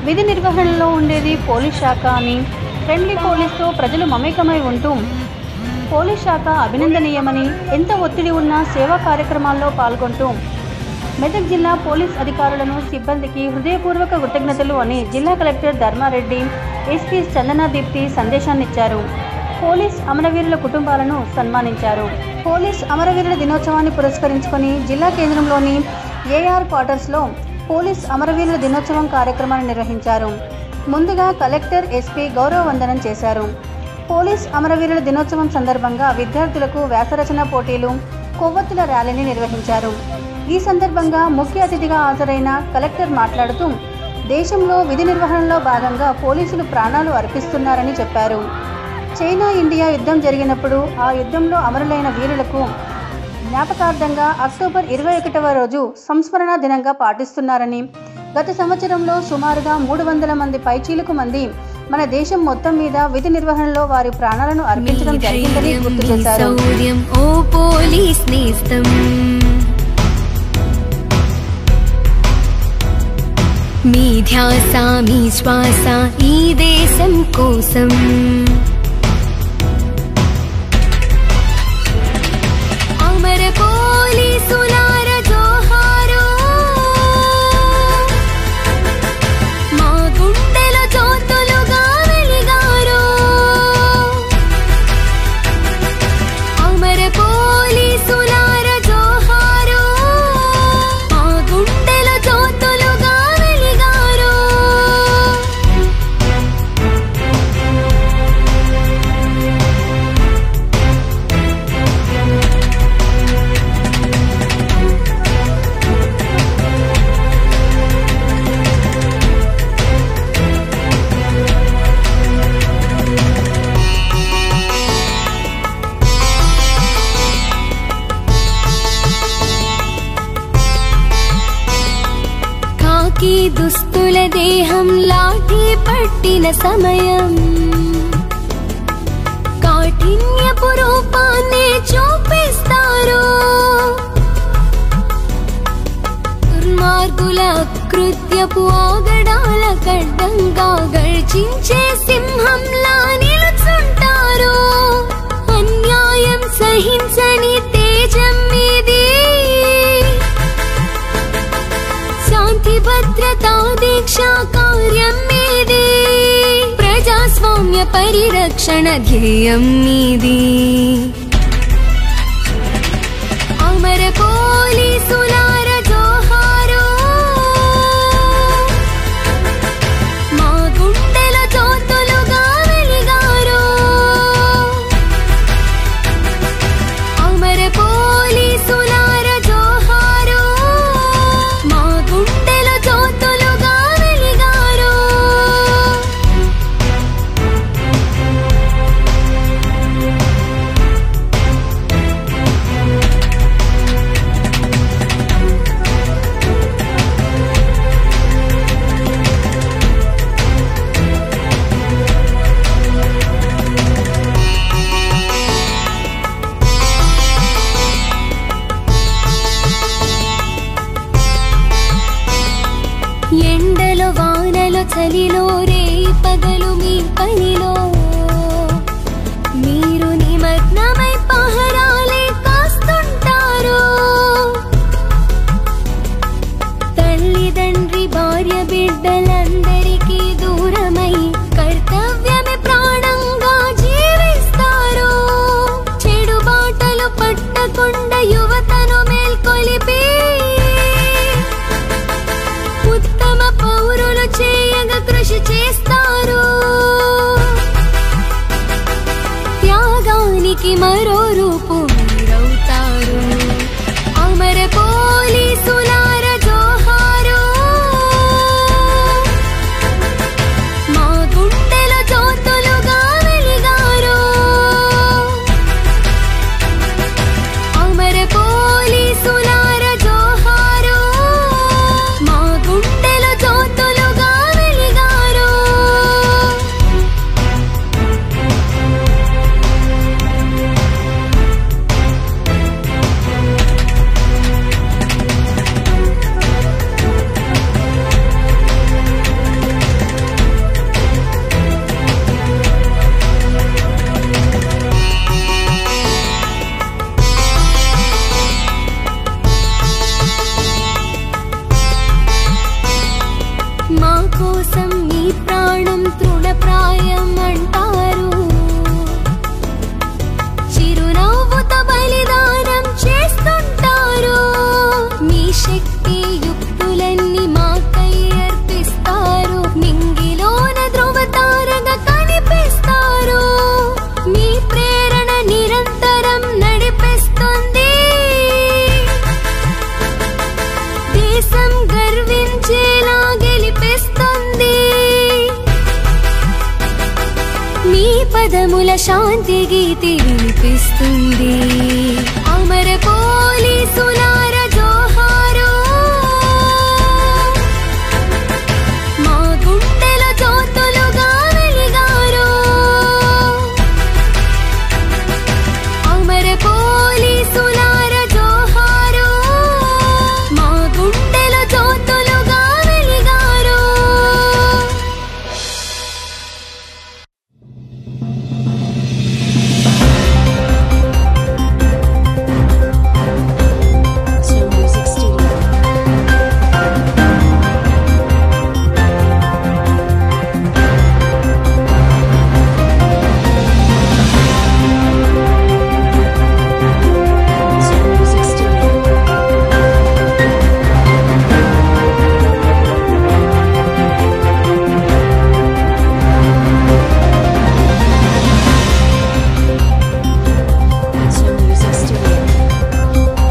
విధి నిర్వహణలో ఉండేది పోలీస్ శాఖ అని ఫ్రెండ్లీ పోలీస్తో ప్రజలు మమేకమై ఉంటూ పోలీస్ శాఖ అభినందనీయమని ఎంత ఒత్తిడి ఉన్నా సేవా కార్యక్రమాల్లో పాల్గొంటూ మెదక్ జిల్లా పోలీస్ అధికారులను సిబ్బందికి హృదయపూర్వక కృతజ్ఞతలు అని జిల్లా కలెక్టర్ ధర్మారెడ్డి ఎస్పీ చందనా దీప్తి సందేశాన్నిచ్చారు పోలీస్ అమరవీరుల కుటుంబాలను సన్మానించారు పోలీస్ అమరవీరుల దినోత్సవాన్ని పురస్కరించుకొని జిల్లా కేంద్రంలోని ఏఆర్ క్వార్టర్స్లో పోలీస్ అమరవీరుల దినోత్సవం కార్యక్రమాన్ని నిర్వహించారు ముందుగా కలెక్టర్ ఎస్పీ గౌరవ వందనం చేశారు పోలీస్ అమరవీరుల దినోత్సవం సందర్భంగా విద్యార్థులకు వ్యాసరచన పోటీలు కొవ్వొత్తుల ర్యాలీని నిర్వహించారు ఈ సందర్భంగా ముఖ్య అతిథిగా హాజరైన కలెక్టర్ మాట్లాడుతూ దేశంలో విధి నిర్వహణలో భాగంగా పోలీసులు ప్రాణాలు అర్పిస్తున్నారని చెప్పారు చైనా ఇండియా యుద్ధం జరిగినప్పుడు ఆ యుద్ధంలో అమరులైన వీరులకు జ్ఞాపకార్థంగా అక్టోబర్ ఇరవై ఒకటవ రోజు సంస్మరణ దినంగా పాటిస్తున్నారని గత సంవత్సరంలో సుమారుగా మూడు వందల మంది పైచీలకు మంది మన దేశం మొత్తం మీద విధి నిర్వహణలో వారి ప్రాణాలను అర్పించడం జరిగిందని ధైర్యం గుర్తు మీ చేశారు శౌర్యం ఓ పోలీస్ నేస్తం మీ ధ్యాస మీ శ్వాస ఈ దేశం కోసం అమర పోలీసులార జోహారు మా గుండెల జ్యోతులుగా వెలిగారు అమర పోలీసులార జోహారు మా గుండెల జ్యోతులుగా వెలిగారు కాకి దుస్తుల దేహం లాఠీ పట్టిన సమయం కాఠిన్యపు రూపాన్ని చూపిస్తారు దుర్మార్గుల కృత్యపు ఆగడాల కడ్డంగా గర్జించే సింహంలా నిలుచుంటారు అన్యాయం సహించని తేజం మీది శాంతి భద్రతా దీక్షా కార్యం మీది ప్రజాస్వామ్య పరిరక్షణ ధ్యేయం మీది అమర పోలీసులార జోహారు మా గుండెల జ్యోతులుగా వెలిగారు అమర పోలీసులార జోహారు మా గుండెల జ్యోతులుగా వెలిగారు ఎండలో వానలో చలిలో రే పగలు మీ పనిలో మీరు నిమగ్నమై పహరాలే కాస్తుంటారు తల్లిదండ్రి భార్య బిడ్డలందరికీ దూరమై కర్తవ్యమే ప్రాణంగా జీవిస్తారు చెడు బాటలు పట్టకుండా యువతను మేల్కొలిపి ఉత్తమ పౌరులు చేయగా కృషి చేస్తారు త్యాగానికి మరో రూపు మీరవుతారు అమర పోలీసులార జోహారు మా గుండెల జ్యోతులుగా వెలిగారు అమర పోలీసులార జోహారు మా గుండెల జ్యోతులుగా వెలిగారు ప్రాణం తృణప్రాయం అంటారు చిరునవ్వుతో బలిదానం చేస్తుంటారు మీ శక్తి యుక్తులన్నీ మాకై అర్పిస్తారు నింగిలోన ధ్రువతారగా కనిపిస్తారు మీ ప్రేరణ నిరంతరం నడిపిస్తుంది దేశం గర్వించేలా గెలిపిస్తుంది మీ పదముల శాంతి గీతి వినిపిస్తుంది అమర పోలీసులార జోహారు మా గుండెల జ్యోతులుగా వెలిగారు అమర పోలీసులార జోహారు మా గుండెల జ్యోతులుగా వెలిగారు Slow Music Studio. Slow Music Studio. Slow Music Studio.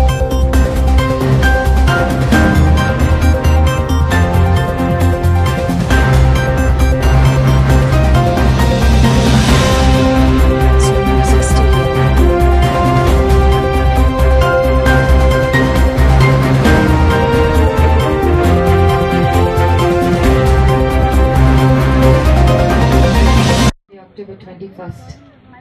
Slow Music Studio. October twenty first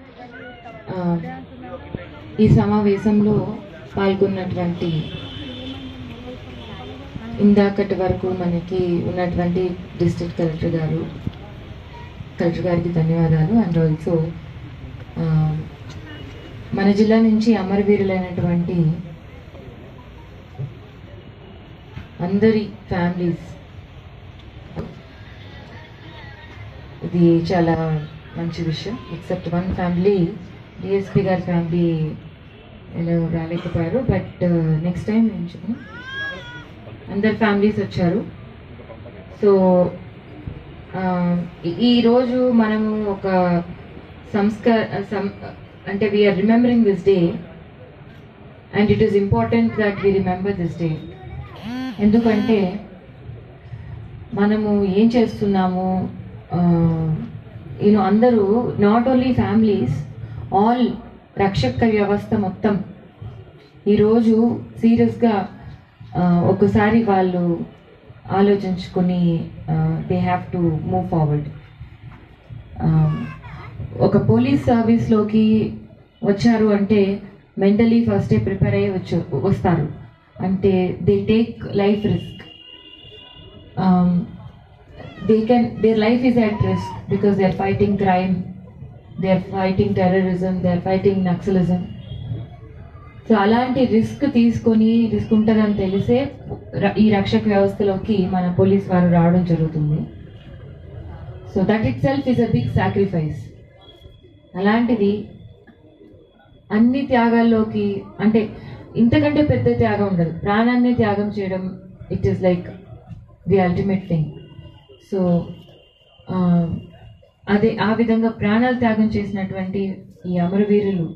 ఈ సమావేశంలో పాల్గొన్నటువంటి ఇందాకటి వరకు మనకి ఉన్నటువంటి డిస్ట్రిక్ట్ కలెక్టర్ గారు కలెక్టర్ గారికి ధన్యవాదాలు అండ్ ఆల్సో మన జిల్లా నుంచి అమరవీరులైనటువంటి అందరి ఫ్యామిలీస్ ఇది చాలా మంచి విషయం ఎక్సెప్ట్ వన్ ఫ్యామిలీ డిఎస్పి గారి ఫ్యామిలీ ఎలా రాలేకపోయారు బట్ నెక్స్ట్ టైం ఎంచుకుని అందరు ఫ్యామిలీస్ వచ్చారు సో ఈరోజు మనము ఒక సంస్కార సం- అంటే we are remembering this day and it is important that we remember this day ఎందుకంటే మనము ఏం చేస్తున్నాము యూనో అందరూ నాట్ ఓన్లీ ఫ్యామిలీస్ ఆల్ రక్షక వ్యవస్థ మొత్తం ఈరోజు సీరియస్గా ఒకసారి వాళ్ళు ఆలోచించుకొని they have to move forward ఒక పోలీస్ సర్వీస్లోకి వచ్చారు అంటే మెంటలీ ఫస్టే ప్రిపేర్ అయ్యి వచ్చు వస్తారు అంటే they take life risk they can their life is at risk because they are fighting crime they are fighting terrorism they are fighting naxalism so అలాంటి రిస్క్ తీసుకొని రిస్క్ ఉంటుందని తెలిసే ర- ఈ రక్షక వ్యవస్థలోకి మన పోలీస్ వారు రావడం జరుగుతుంది so that itself is a big sacrifice అలాంటిది అన్ని త్యాగాల్లోకి అంటే ఇంతకంటే పెద్ద త్యాగం ఉండదు ప్రాణాన్ని త్యాగం చేయడం it is like the ultimate thing so అదే ఆ విధంగా ప్రాణాలు త్యాగం చేసినటువంటి ఈ అమరవీరులు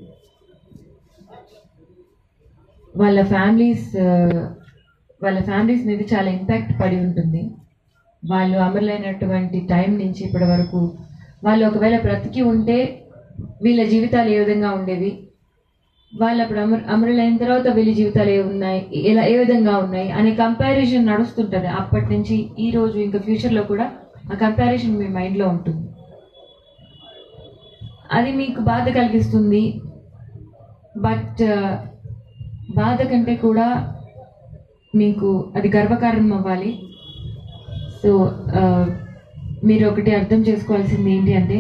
వాళ్ళ ఫ్యామిలీస్ వాళ్ళ ఫ్యామిలీస్ మీద చాలా ఇంపాక్ట్ పడి ఉంటుంది వాళ్ళు అమరులైనటువంటి టైం నుంచి ఇప్పటి వరకు వాళ్ళు ఒకవేళ బ్రతికి ఉంటే వీళ్ళ జీవితాలు ఏ విధంగా ఉండేవి వాళ్ళు అప్పుడు అమరు అమరులైన తర్వాత వీళ్ళ జీవితాలు ఏ ఉన్నాయి ఎలా ఏ విధంగా ఉన్నాయి అనే కంపారిజన్ నడుస్తుంటుంది అప్పటి నుంచి ఈ రోజు ఇంకా ఫ్యూచర్లో కూడా ఆ కంపారిజన్ మీ మైండ్లో ఉంటుంది అది మీకు బాధ కలిగిస్తుంది బట్ బాధ కంటే కూడా మీకు అది గర్వకారణం అవ్వాలి సో మీరు ఒకటి అర్థం చేసుకోవాల్సింది ఏంటి అంటే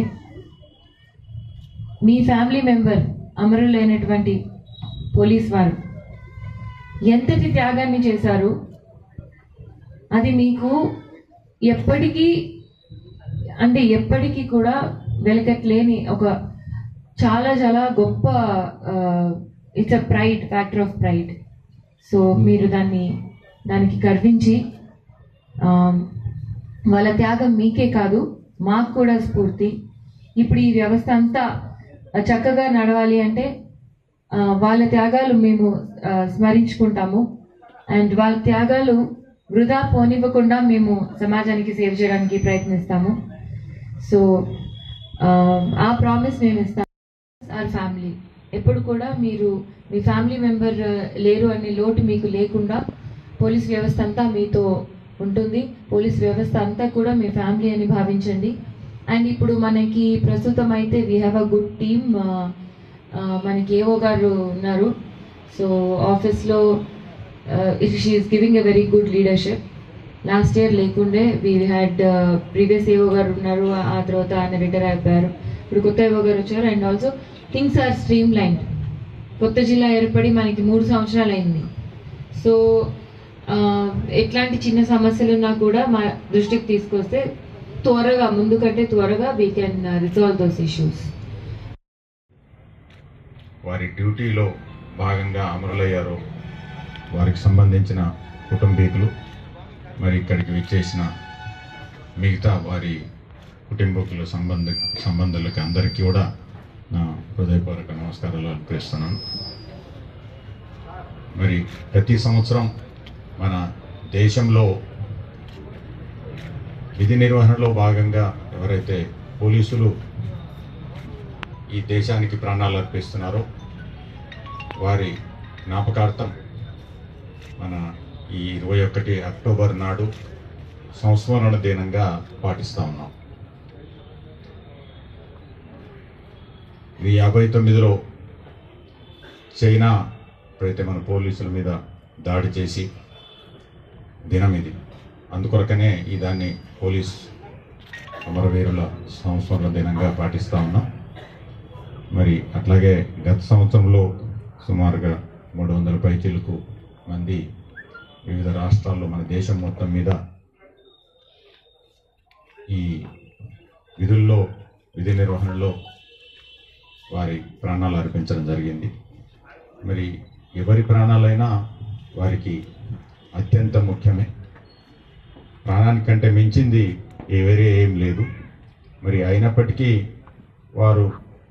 మీ ఫ్యామిలీ మెంబర్ అమరులైనటువంటి పోలీస్ వారు ఎంతటి త్యాగాన్ని చేశారు అది మీకు ఎప్పటికీ అంటే ఎప్పటికీ కూడా వెలకట్లేని ఒక చాలా చాలా గొప్ప it's a pride factor of pride so మీరు దాన్ని దానికి గర్వించి ఆ, వాళ్ళ త్యాగం మీకే కాదు మాకు కూడా స్ఫూర్తి ఇప్పుడు ఈ వ్యవస్థ అంతా చక్కగా నడవాలి అంటే ఆ, వాళ్ళ త్యాగాలు మేము ఆ, స్మరించుకుంటాము అండ్ వాళ్ళ త్యాగాలు వృధా పోనివ్వకుండా మేము సమాజానికి సేవ చేయడానికి ప్రయత్నిస్తాము సో ఆ ప్రామిస్ మేము ఇస్తాము ఆర్ ఫ్యామిలీ ఎప్పుడు కూడా మీరు మీ ఫ్యామిలీ మెంబర్ లేరు అనే లోటు మీకు లేకుండా పోలీస్ వ్యవస్థ అంతా మీతో ఉంటుంది పోలీస్ వ్యవస్థ అంతా కూడా మీ ఫ్యామిలీ అని భావించండి అండ్ ఇప్పుడు మనకి ప్రస్తుతం అయితే we have a good team మనకి ఏఓ గారు ఉన్నారు సో ఆఫీస్లో she is giving a very good leadership last year లేకుండే వీ హ్యాడ్ ప్రీవియస్ ఏఓ గారు ఉన్నారు ఆ తర్వాత ఆయన రిటైర్ అయిపోయారు ఇప్పుడు కొత్త ఏఓ గారు వచ్చారు and also things are streamline కొత్త జిల్లా ఏర్పడి మనకి మూడు సంవత్సరాలు అయింది సో ఆ, ఎట్లాంటి చిన్న సమస్యలు ఉన్నా కూడా మా దృష్టికి తీసుకొస్తే త్వరగా ముందు కంటే త్వరగా we can resolve those issues వారి డ్యూటీలో భాగంగా అమరులయ్యారో వారికి సంబంధించిన కుటుంబీకులు మరి ఇక్కడికి విచ్చేసిన మిగతా వారి కుటుంబకుల సంబంధ సంబంధులకి అందరికీ కూడా నా హృదయపూర్వక నమస్కారాలు అర్పిస్తున్నాను మరి ప్రతి సంవత్సరం మన దేశంలో విధి నిర్వహణలో భాగంగా ఎవరైతే పోలీసులు ఈ దేశానికి ప్రాణాలు అర్పిస్తున్నారో వారి జ్ఞాపకార్థం మన ఈ ఇరవై ఒకటి అక్టోబర్ నాడు సంస్మరణ దినంగా పాటిస్తా ఉన్నాం ఇది యాభై తొమ్మిదిలో చైనా ఎప్పుడైతే మన పోలీసుల మీద దాడి చేసి దినం ఇది అందుకొరకనే ఈ దాన్ని పోలీస్ అమరవీరుల సంస్మరణ దినంగా పాటిస్తా ఉన్నాం మరి అట్లాగే గత సంవత్సరంలో సుమారుగా మూడు వందల పైచీలకు మంది వివిధ రాష్ట్రాల్లో మన దేశం మొత్తం మీద ఈ విధుల్లో విధి నిర్వహణలో వారి ప్రాణాలు అర్పించడం జరిగింది మరి ఎవరి ప్రాణాలైనా వారికి అత్యంత ముఖ్యమే ప్రాణానికంటే మించింది ఏ వేరే ఏం లేదు మరి అయినప్పటికీ వారు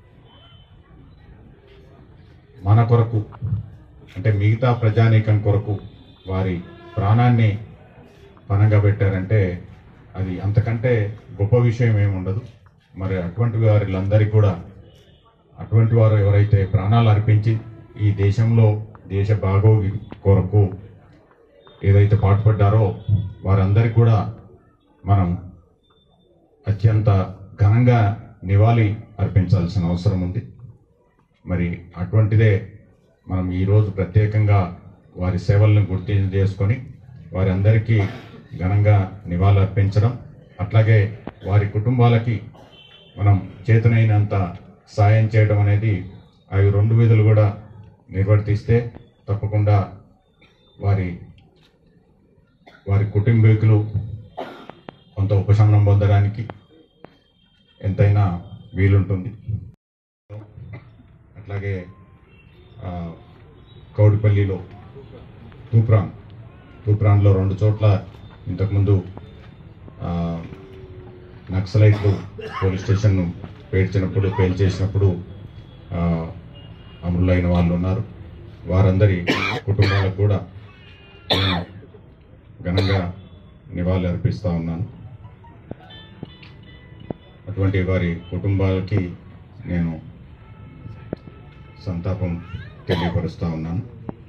మన కొరకు అంటే మిగతా ప్రజానీకం కొరకు వారి ప్రాణాన్ని పనంగా పెట్టారంటే అది అంతకంటే గొప్ప విషయం ఏమి ఉండదు మరి అటువంటి వారిలందరికీ కూడా అటువంటి వారు ఎవరైతే ప్రాణాలు అర్పించి ఈ దేశంలో దేశ బాగోగి కొరకు ఏదైతే పాటుపడ్డారో వారందరికీ కూడా మనం అత్యంత ఘనంగా నివాళి అర్పించాల్సిన అవసరం ఉంది మరి అటువంటిదే మనం ఈరోజు ప్రత్యేకంగా వారి సేవలను గుర్తు చేసుకొని వారి అందరికీ ఘనంగా నివాళులు అర్పించడం అట్లాగే వారి కుటుంబాలకి మనం చేతనైనంత సాయం చేయడం అనేది అవి రెండు విధులు కూడా నిర్వర్తిస్తే తప్పకుండా వారి వారి కుటుంబీకులు కొంత ఉపశమనం పొందడానికి ఎంతైనా వీలుంటుంది అట్లాగే ఆ, కౌడిపల్లిలో తూప్రాన్ తూప్రాన్లో రెండు చోట్ల ఇంతకుముందు ఆ, నక్సలైట్లు పోలీస్ స్టేషన్ను పేర్చినప్పుడు పేల్చేసినప్పుడు ఆ, అమరులైన వాళ్ళు ఉన్నారు వారందరి కుటుంబాలకు కూడా నేను ఘనంగా నివాళి అర్పిస్తూ ఉన్నాను అటువంటి వారి కుటుంబాలకి నేను సంతాపం తెలియపరుస్తూ ఉన్నాను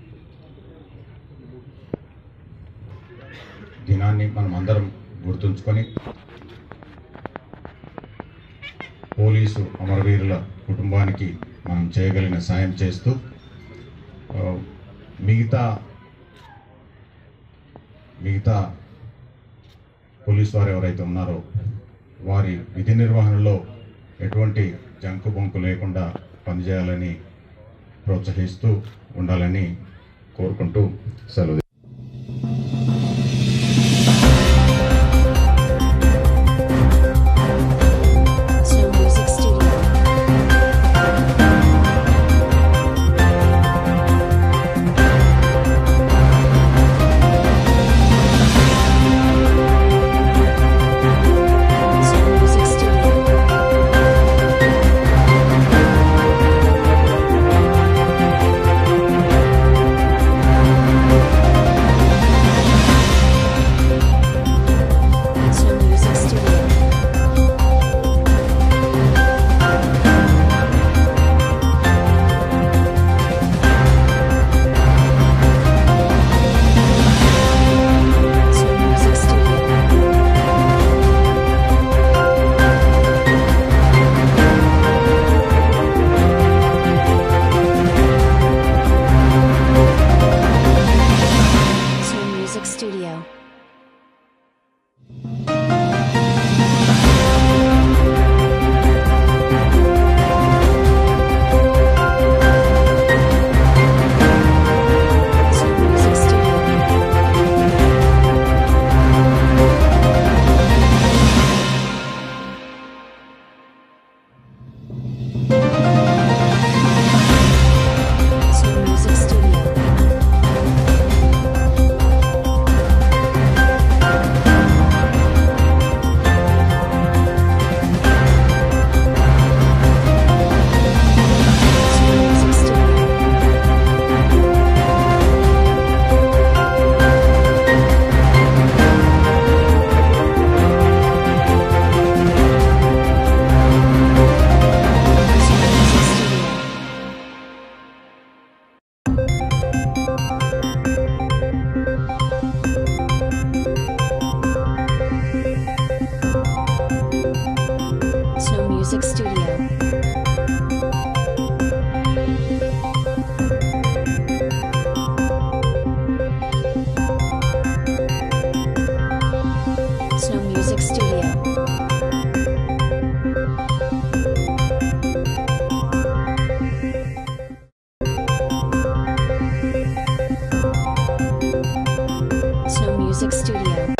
దినాన్ని మనం అందరం గుర్తుంచుకొని పోలీసు అమరవీరుల కుటుంబానికి మనం చేయగలిగిన సాయం చేస్తూ ఆ, మిగతా మిగతా పోలీసు వారు ఎవరైతే ఉన్నారో వారి విధి నిర్వహణలో ఎటువంటి జంకు బొంకు లేకుండా పనిచేయాలని ప్రోత్సహిస్తూ ఉండాలని కోరుకుంటూ సెలవు Music Studio. Snow Music Studio.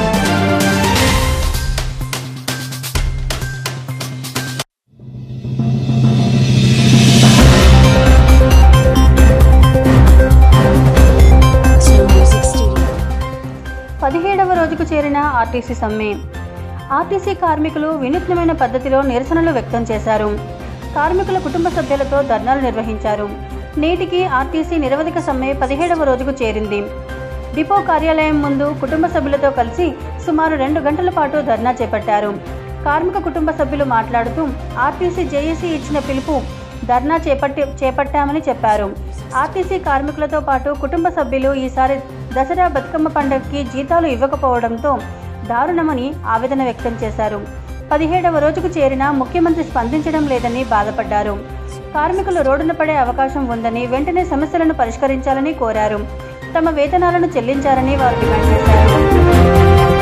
Snow Music Studio. పదిహేడవ రోజుకు చేరిన ఆర్టీసీ సమ్మె ఆర్టీసీ కార్మికులు వినూత్నమైన పద్ధతిలో నిరసనలు వ్యక్తం చేశారు కార్మికుల కుటుంబ సభ్యులతో ధర్నాలు నిర్వహించారు నేటికి ఆర్టీసీ నిరవధిక సమ్మె పదిహేడవ రోజుకు చేరింది డిపో కార్యాలయం ముందు కుటుంబ సభ్యులతో కలిసి సుమారు రెండు గంటల పాటు ధర్నా చేపట్టారు కార్మిక కుటుంబ సభ్యులు మాట్లాడుతూ ఆర్టీసీ జేఏసీ ఇచ్చిన పిలుపు ధర్నా చేపట్టి చేపట్టామని చెప్పారు ఆర్టీసీ కార్మికులతో పాటు కుటుంబ సభ్యులు ఈసారి దసరా బతుకమ్మ పండుగకి జీతాలు ఇవ్వకపోవడంతో దారుణమని ఆవేదన వ్యక్తం చేశారు పదిహేడవ రోజుకు చేరినా ముఖ్యమంత్రి స్పందించడం లేదని బాధపడ్డారు కార్మికులు రోడ్డున పడే అవకాశం ఉందని వెంటనే సమస్యలను పరిష్కరించాలని కోరారు తమ వేతనాలను చెల్లించాలని వారు డిమాండ్ చేశారు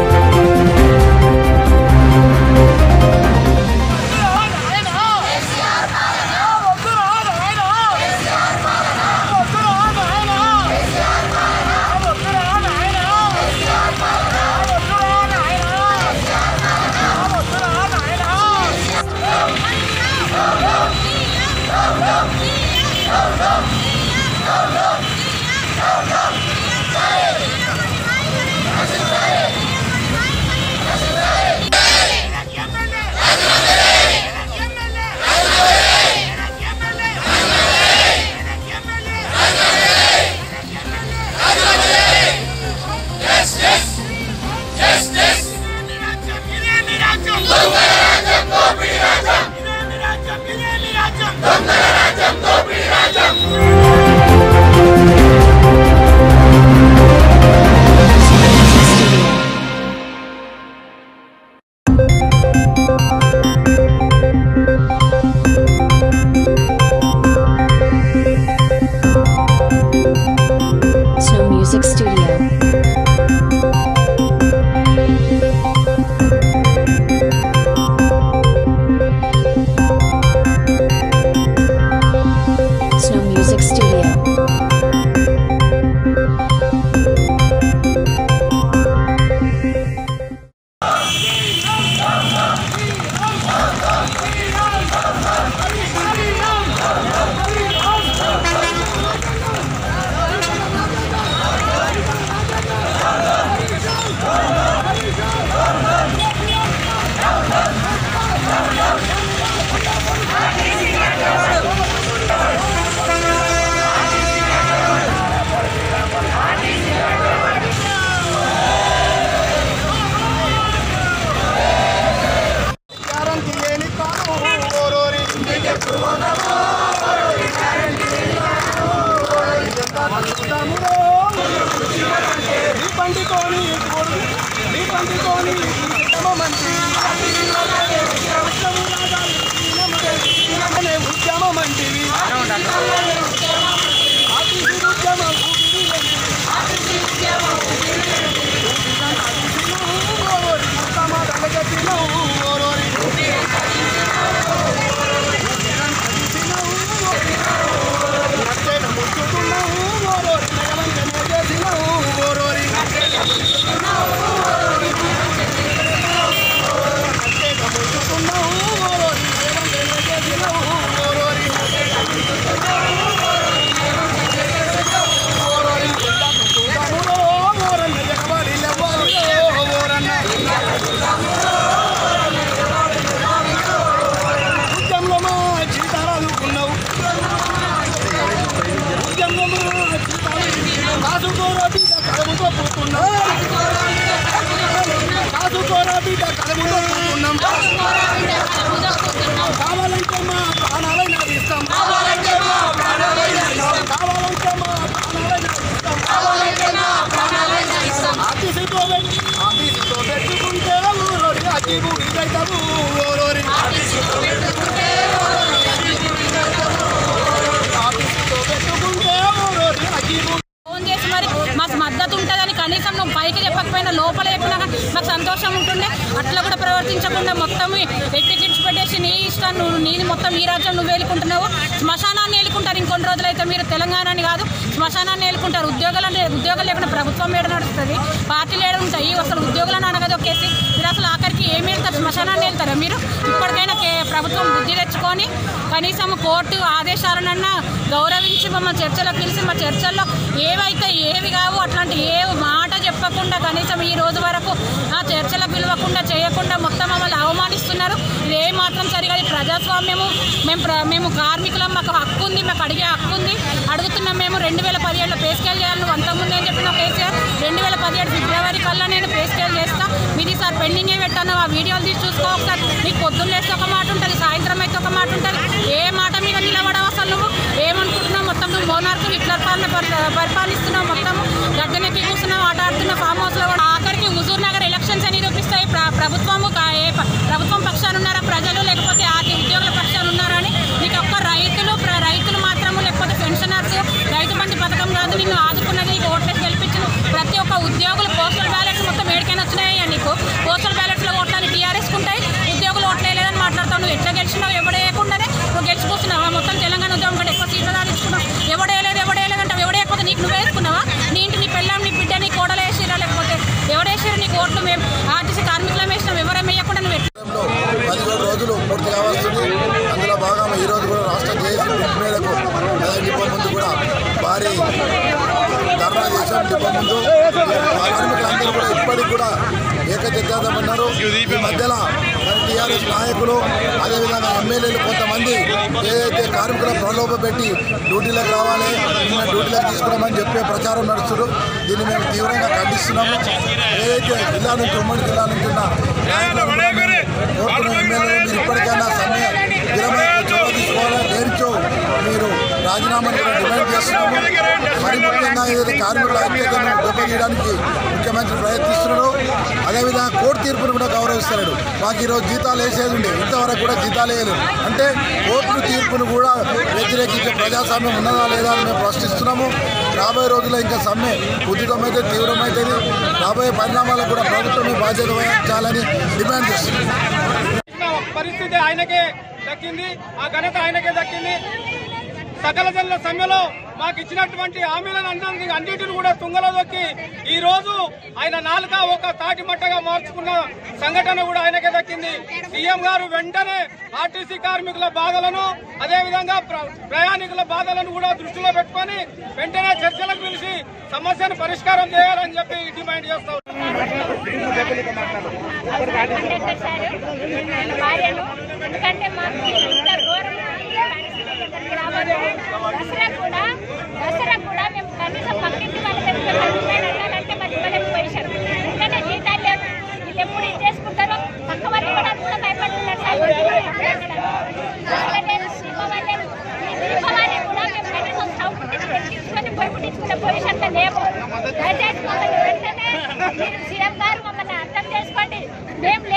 Snow Music Studio. Snow Music Studio. Guarantee లేని కాను ఓరోరి తమ్ముడో, నీ పండుకోని కొడు, నీ పండుకోని ఉద్యమమంటి ఉద్యమమంటివి ఆర్టీసీ ఉద్యమం ఓరోరి తమ దళగతినవు ఓరోరి ప్రత్యేక ముట్టుకున్నావు ఓరోరి నగలంకనే చేసినావు ఓరోరి ప్రత్యేక ముట్టుకున్నావు ఓరోరి నగలంకనే చేసినావు ఓరోరి ఓరోరి చూద్దాములో ఓరన్న ఎగబడిలెవ్వరు ఓరన్న ఉద్యమంలో మా జీతారాదుకున్నావు ఉద్యమంలో మా జీతాలు కాసుకోరా బిడ్డ కలముతో పోతున్నాం కాసుకోరా బిడ్డ కలముతో పోతున్నాం కావాలంటే మా ప్రాణాలైనా ఇస్తాం కావాలంటే మా ప్రాణాలైనా ఇస్తాం ఆర్టీసీతో పెట్టి ఆర్టీసీతో పెట్టుకుంటే ఊరోరి అజీబు ఇదైతాము ఓరోరి ఆర్టీసీతో పెట్టుకుంటే ఊరోరి అజీబు ఫోన్ చేసి మరి మాకు మద్దతు ఉంటుందని కనీసం నువ్వు పైకి చెప్పకపోయినా లోపల చెప్పినా కానీ మాకు సంతోషం ఉంటుండే అట్లా కూడా ప్రవర్తించకుండా మొత్తం ఎట్టి పెట్టేసి నీ ఇష్టం నువ్వు నీది మొత్తం ఈ రాజ్యం నువ్వు వేలుకుంటున్నావు శ్మశానాన్ని వేలుకుంటారు ఇంకొన్ని రోజులైతే మీరు తెలంగాణని కాదు శ్మశానాన్ని వేలుకుంటారు ఉద్యోగాలు అంటే ఉద్యోగాలు లేకుండా ప్రభుత్వం ఏడ నడుస్తుంది పార్టీలు ఏడ ఉంటాయి అసలు ఉద్యోగులను అనగదొక్కేసి మీరు అసలు ఆఖరికి ఏమి వెళ్తారు శ్మశానాన్ని వెళ్తారా మీరు ఇప్పటికైనా కే- ప్రభుత్వం బుద్ధి తెచ్చుకొని కనీసం కోర్టు ఆదేశాలనన్నా గౌరవించి మమ్మల్ని చర్చలకు పిలిచి మా చర్చల్లో ఏవైతే ఏవి కావు అట్లాంటి ఏ మాట చెప్పకుండా కనీసం ఈ రోజు వరకు ఆ చర్చలకు పిలవకుండా చేయకుండా మొత్తం మమ్మల్ని అవమానిస్తున్నారు ఇది ఏ మాత్రం సరిగా ఇది ప్రజాస్వామ్యము మేము ప్ర- మేము కార్మికులం మాకు హక్కు ఉంది మాకు అడిగే హక్కు ఉంది అడుగుతున్నాం మేము రెండు వేల పదిహేడులో పే స్కేల్ చేయాలి నువ్వు అంతకుముందు ఏం చెప్పిన కేసీఆర్ రెండు వేల పదిహేడు ఫిబ్రవరి కల్లా నేను పే స్కేల్ చేస్తా మీది సార్ పెండింగే పెట్టాను ఆ వీడియోలు తీసి చూసుకో ఒకసారి నీకు పొద్దున్న లేస్తే ఒక మాట ఉంటుంది సాయంత్రం అయితే ఒక మాట ఉంటుంది ఏ మాట మీద నిలబడవు అసలు నువ్వు ఏమనుకుంటున్నావు మొత్తం నువ్వు మోనార్కు హిట్లర్ పాలన పరి- పరిపాలిస్తున్నావు మొత్తం గద్దెనెక్కి కూర్చున్నావు ఆట ఆడుతున్నావు ఫామ్ హౌస్ లో కూడా ఆఖరికి హుజూర్ నగర్ ఎలక్షన్స్ అని నిరూపిస్తాయి ప్ర- ప్రభుత్వము కా- ఏ ప- ప్రభుత్వం పక్షాన ఉన్నారా ప్రజలు లేకపోతే ఆది ఉద్యోగుల పక్షాన ఉన్నారా అని నీకు ఒక్క రైతులు ప్ర- రైతులు మాత్రము లేకపోతే పెన్షనర్స్ రైతు బంధు పథకం కాదు నిన్ను ఆదుకున్నది నీకు ఓట్లేసి గెలిపించిన ప్రతి ఒక్క ఉద్యోగులు పోస్టల్ బ్యాలెట్స్ మొత్తం ఏడికైనా వచ్చినాయి నీకు పోస్టల్ బ్యాలెట్స్ లో ఓట్లని టీఆర్ఎస్ ఉంటాయి ఉద్యోగులు ఓట్లేదని మాట్లాడతావు నువ్వు ఎట్లా గెలిచినావు ఎవడేయకుండానే నువ్వు గెలిచిపోతున్నావా మొత్తం తెలంగాణ ఉద్యోగం కంటే ఎక్కువ సీట్లు సాధించుకున్నావు ఎవడేయలేదు ఎవడేయలేదు అంటావు ఎవడేయకపోతే నీకు నువ్వు వేసుకున్నావా నీ ఇంటి నీ పెళ్ళాం నీ బిడ్డ నీ కోడలు వేసిరా లేకపోతే ఎవడేసారు నీకు ఓట్లు మేము ఆర్టీసీ కార్మికులం వేసినాం ఎవరేం వేయకుండా నువ్వు ఎట్లా పదిహేడు రోజులు పూర్తి కావాల్సింది అందులో భాగంగా ఈ రోజు కూడా రాష్ట్ర జేఏసీ పిలుపు మేరకు మెదక్ డిపో ముందు కూడా భారీ ధర్నా చేశాం డిపో ముందు కార్మికులందరూ కూడా ఇప్పటికి కూడా ఏకచిత్తాదమన్నారు ఈ మధ్యలో మరి టీఆర్ఎస్ నాయకులు అదేవిధంగా ఎమ్మెల్యేలు కొంతమంది ఏదైతే కార్మికుల ప్రలోభ పెట్టి డ్యూటీలకు రావాలి మిమ్మల్ని డ్యూటీలకు తీసుకున్నామని చెప్పే ప్రచారం నడుస్తున్నారు దీన్ని మేము తీవ్రంగా ఖండిస్తున్నాము ఏదైతే జిల్లా నుంచి ఉమ్మడి జిల్లా నుంచి ఉన్న నాయకులను కూడా మేము కోరుతున్న ఎమ్మెల్యేలు మీరు ఇప్పటికైనా సమ్మె విరమణ చొరవ తీసుకోవాలని నేర్చో మీరు రాజీనామాను కూడా డిమాండ్ చేస్తున్నాము మరి ముఖ్యంగా ఏదైతే కార్మికుల ఐక్యతను దెబ్బతీయడానికి ముఖ్యమంత్రి ప్రయత్నిస్తున్నాడు అదేవిధంగా కోర్టు తీర్పును కూడా గౌరవిస్తున్నాడు మాకు ఈరోజు జీతాలు వేసేది ఉండే ఇంతవరకు కూడా జీతాలు వేయలేదు అంటే కోర్టు తీర్పును కూడా వ్యతిరేకించే ప్రజాస్వామ్యం ఉన్నదా లేదా అని మేము ప్రశ్నిస్తున్నాము రాబోయే రోజుల్లో ఇంకా సమ్మె ఉచితమైతే తీవ్రమైతుంది రాబోయే పరిణామాలకు కూడా ప్రభుత్వమే బాధ్యత వహించాలని డిమాండ్ చేస్తున్నాం పరిస్థితి ఆయనకే దక్కింది ఆ ఘనత ఆయనకే దక్కింది సకల జనుల సమ్మెలో మాకు ఇచ్చినటువంటి హామీలను అన్ని అన్నిటిని కూడా తుంగలో దొక్కి ఈ రోజు ఆయన నాలుక ఒక తాటి మట్టగా మార్చుకున్న సంఘటన కూడా ఆయనకే దక్కింది సీఎం గారు వెంటనే ఆర్టీసీ కార్మికుల బాధలను అదేవిధంగా ప్ర- ప్రయాణికుల బాధలను కూడా దృష్టిలో పెట్టుకొని వెంటనే చర్చలకు పిలిచి సమస్యను పరిష్కారం చేయాలని చెప్పి డిమాండ్ చేస్తాం కండక్టర్ సార్ నేను భార్యను ఎందుకంటే మాకు ఇంత ఘోరమైన పరిస్థితి దగ్గరికి రావద్దు దసరా కూడా దసరా కూడా మేము కనీసం పక్కింటి వాళ్ళ దగ్గర రూపాయలు అడగాలంటే మరి ఇవ్వలేకపోయేశారు ఎందుకంటే జీతాలు లేవు వీళ్ళు ఎప్పుడు ఇది చేసుకుంటారో పక్క వాళ్ళు కూడా అంత భయపడుతున్నారు సార్ అలాగే దీపావళి ఈ దీపావళి కూడా మేము కనీసం స్టవ్ పుట్టించి పెట్టించుకొని పొయ్యి పుట్టించుకునే పొజిషన్లో లేవు దయచేసి మమ్మల్ని వెంటనే మీరు సీఎం గారు మమ్మల్ని అర్థం చేసుకోండి మేము